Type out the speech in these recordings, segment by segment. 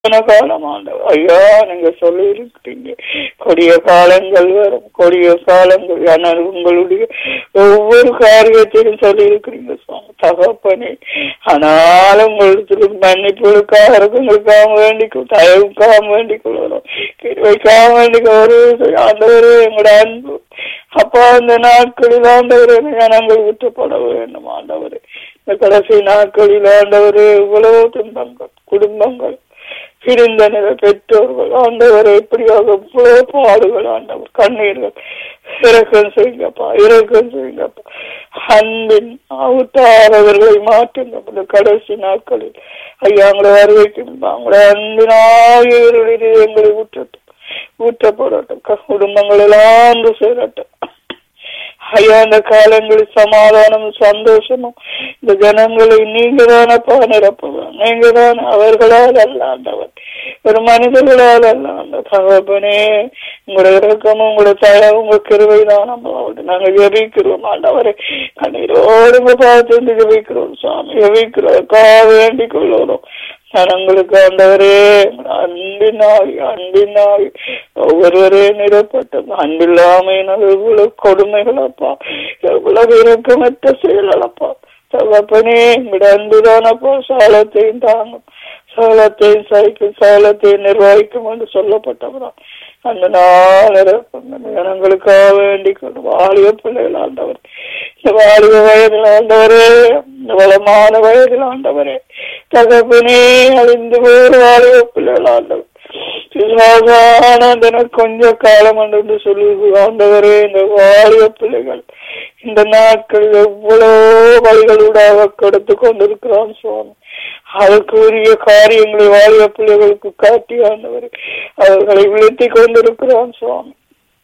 காலம் ஆண்டவர் ஐயா நீங்க சொல்லி இருக்கிறீங்க கொடிய காலங்கள் வரும் கொடிய காலங்கள் ஆனால் உங்களுடைய ஒவ்வொரு காரியத்தையும் சொல்லி இருக்கிறீங்க சுவாமி தகப்பனே ஆனாலும் உங்களுக்கு மன்னிப்புகளுக்காக உங்களுக்காக வேண்டிக்கும் தயவுக்காக வேண்டிக் கொள்கிறோம் கிருவைக்காக வேண்டிக் ஒரு ஆண்டவரே எங்களோட அன்பு அப்பா இந்த நாட்களில் ஆண்டவரே ஜனங்கள் விட்டுப்பட வேண்டும் ஆண்டவரே இந்த கடைசி நாட்களில் ஆண்டவரே இவ்வளவு துன்பங்கள் குடும்பங்கள் பிரிந்த நில பெற்றோர்கள் ஆண்டவரை இப்படியாக இவ்வளவு பாடுகள் ஆண்டவர் கண்ணீர்கள் இறக்கம் செய்யுங்கப்பா இறக்கம் செய்யுங்கப்பா அன்பின் அவுத்தாரவர்களை மாற்றுங்க இந்த கடைசி நாட்களில் ஐயா உங்களை வருகைக்கும் உங்களை அன்பினாகியவர்களில் எங்களை ஊற்றட்டும் ஊற்றப்படட்டும் குடும்பங்கள் எல்லாம் சேரட்டும் ஐயா இந்த காலங்களில் சமாதானமும் சந்தோஷமும் இந்த ஜனங்களை நீங்க தானப்பா நிரப்புவோம் நீங்க தான் அவர்களால் அல்ல ஆண்டவர் ஒரு மனிதர்களால் அல்ல அந்த தகப்பனே உங்களோட இறக்கமும் உங்களோட தய உங்க கிருவை தான் நம்ம நாங்க ஜெபிக்கிறோம் ஆண்டவரை கண்ணீரோடு உங்க பார்த்து ஜெபிக்கிறோம் சாமி ஜெபிக்கிறோம் வேண்டிக் கொள்ளுறோம் ஜனங்களுக்கு ஆண்டவரே அன்பினாய் அன்பினாய் ஒவ்வொருவரே நிறப்பட்டது அன்பில்லாமையினால் எவ்வளவு கொடுமைகளப்பா எவ்வளவு இறக்கமற்ற செயலப்பா தகப்பனே உங்களோட அன்புதானப்பா சாலத்தையும் தாங்கும் சாலத்தையும் சைக்கும் சாலத்தையும் நிர்வகிக்கும் என்று சொல்லப்பட்டவரா அந்த நாள் ஜனங்களுக்காக வேண்டிக் கொண்டு வாலிய பிள்ளைகள் ஆண்டவர் இந்த வாலிய வயதில் ஆண்டவரே இந்த வளமான வயதில் ஆண்டவரே தகப்பனே அழிந்து வேறு வாலிய பிள்ளைகள் ஆண்டவர் பிசாசான கொஞ்ச காலம் என்று சொல்லி ஆண்டவரே இந்த வாலிய பிள்ளைகள் இந்த நாட்கள் எவ்வளவு வழிகளூடாக கொடுத்து கொண்டிருக்கிறான் சுவாமி அதற்குரிய காரியங்களை வாலிய பிள்ளைகளுக்கு காட்டி ஆண்டவர் அவர்களை விழுத்தி கொண்டிருக்கிறான் சுவாமி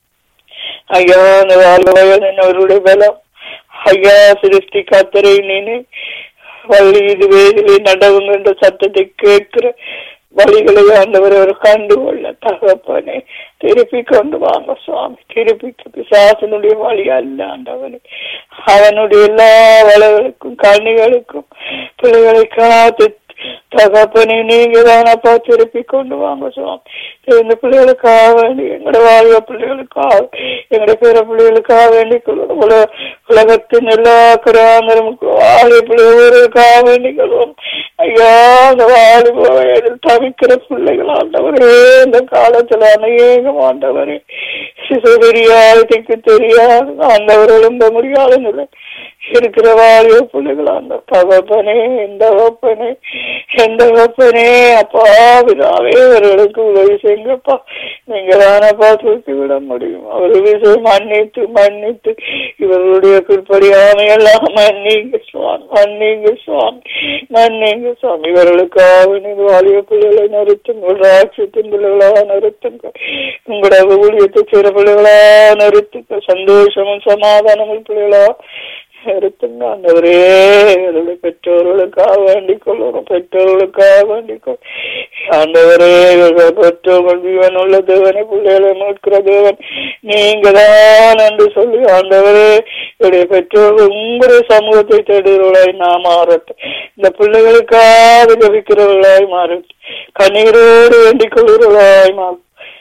ஐயா அந்த வாழ்வயன் அவருடைய பலம் ஐயா சிருஷ்டி காத்தரை நீனே வள்ளி இது வேதிலே நடவுங்க என்ற சத்தத்தை கேட்கிற வழிகளை ஆண்டவர் அவர் கண்டுகொள்ள தகப்பனே திருப்பி கொண்டு வாங்க சுவாமி திருப்பி பிசாசனுடைய வழி அல்ல ஆண்டவனே அவனுடைய எல்லா வளகளுக்கும் கண்ணிகளுக்கும் பிள்ளைகளை காத்து தகப்பனே நீங்க தானப்பா திருப்பி கொண்டு வாங்க சுவாமி இந்த பிள்ளைகளுக்காக வேண்டி எங்களோட வாழ்வ பிள்ளைகளுக்காக எங்களோட பிற பிள்ளைகளுக்காக வேண்டி உலக உலகத்தின் எல்லா கிராமங்களுக்கும் வாழை பிள்ளைகளுக்காக வேண்டிக் கொள்வோம் ஐயா அந்த வாலிப வயதில் தவிக்கிற பிள்ளைகள் ஆண்டவரே இந்த காலத்துல அநேகம் ஆண்டவரே தெரியாததுக்கு தெரியாது ஆண்டவர் எழும்ப முடியாத நிலை இருக்கிற வாலிப பிள்ளைகள் அந்த தகப்பனே எந்த வப்பனே எந்த வப்பனே அப்பா விதாவே அவர்களுக்கு உதவி செய்யுங்கப்பா நீங்க தானப்பா தூக்கி விட முடியும் அவர்களுக்கு மன்னித்து மன்னித்து இவர்களுடைய பிற்படியாமை எல்லாம் மன்னிங்க சுவாமி மன்னிங்க சுவாமி மன்னிங்க சுவாமி இவர்களுக்காக நீங்க வாலிய பிள்ளைகளை நிறுத்துங்கள் ராட்சியத்தின் பிள்ளைகளா நிறுத்துங்க உங்களோட ஊழியத்தை சிற பிள்ளைகளா நிறுத்துங்க சந்தோஷமும் சமாதானமும் பிள்ளைகளா நிறுத்துங்க ஆண்டவரே என்னுடைய பெற்றோர்களுக்காக வேண்டிக் கொள்ளுறோம் பெற்றோர்களுக்காக வேண்டிக் கொள் ஆண்டவரே பெற்றோர்கள் ஜீவன் உள்ள தேவனை பிள்ளைகளை மீட்கிற தேவன் நீங்க தான் என்று சொல்லி ஆண்டவரே என்னுடைய பெற்றோர்கள் உங்களுடைய சமூகத்தை தேடுகிறவர்களாய் நான் மாறட்டும் இந்த பிள்ளைகளுக்காக ஜபிக்கிறவர்களாய் மாறட்டும் கண்ணீரோடு வேண்டிக் கொள்கிறவர்களாய் மாறும்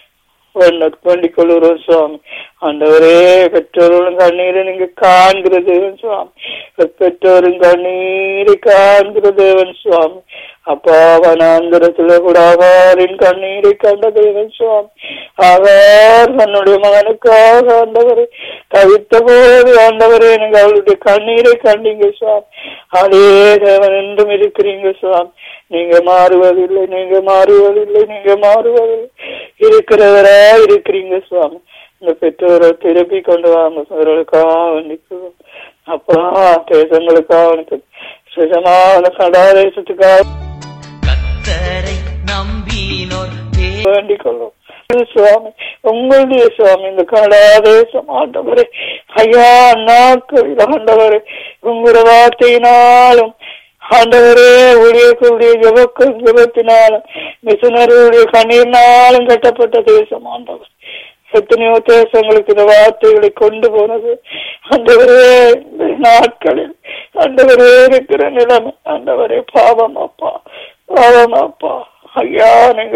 வேண்டிக் கொள்கிறோம் சுவாமி ஆண்டவரே பெற்றோர்களும் கண்ணீரை நீங்க காண்கிற தேவன் சுவாமி பெற்றோரும் கண்ணீரை காண்கிற தேவன் சுவாமி அப்பா வனாந்திரத்துல கூட அவரின் கண்ணீரை கண்ட தேவன் சுவாமி அவர் தன்னுடைய மகனுக்காக ஆண்டவரே தவித்த போது ஆண்டவரே நீங்க அவளுடைய கண்ணீரை கண்டீங்க சுவாமி அதே தேவன் என்றும் இருக்கிறீங்க சுவாமி நீங்க மாறுவதில்லை நீங்க மாறுவதில்லை நீங்க மாறுவதில்லை இருக்கிறவரா இருக்கிறீங்க சுவாமி இந்த பெற்றோரை திருப்பி கொண்டு வாங்க அவர்களுக்காக நிற்கிறோம் அப்பா தேசங்களுக்காக சுஜமான சடாதேசத்துக்காக கத்தரை நம்பினோர் வேண்டிக் கொள்ளும் சுவாமி உங்களுடைய சுவாமி இந்த கடாதேசம் ஆண்டவரே ஐயா நாட்கள் ஆண்டவரே உங்களோட வார்த்தையினாலும் ஆண்டவரே ஊழியர்களுடைய ஜபக்கும் ஜபத்தினாலும் மிஷனருடைய கண்ணீர்னாலும் கட்டப்பட்ட தேசம் ஆண்டவர் எத்தனையோ தேசங்களுக்கு இந்த வார்த்தைகளை கொண்டு போனது ஆண்டவரே இந்த நாட்களில் ஆண்டவரே இருக்கிற நிலைமை ஆண்டவரே பாவம் அப்பா பாவம் அப்பா ஐயா நீங்க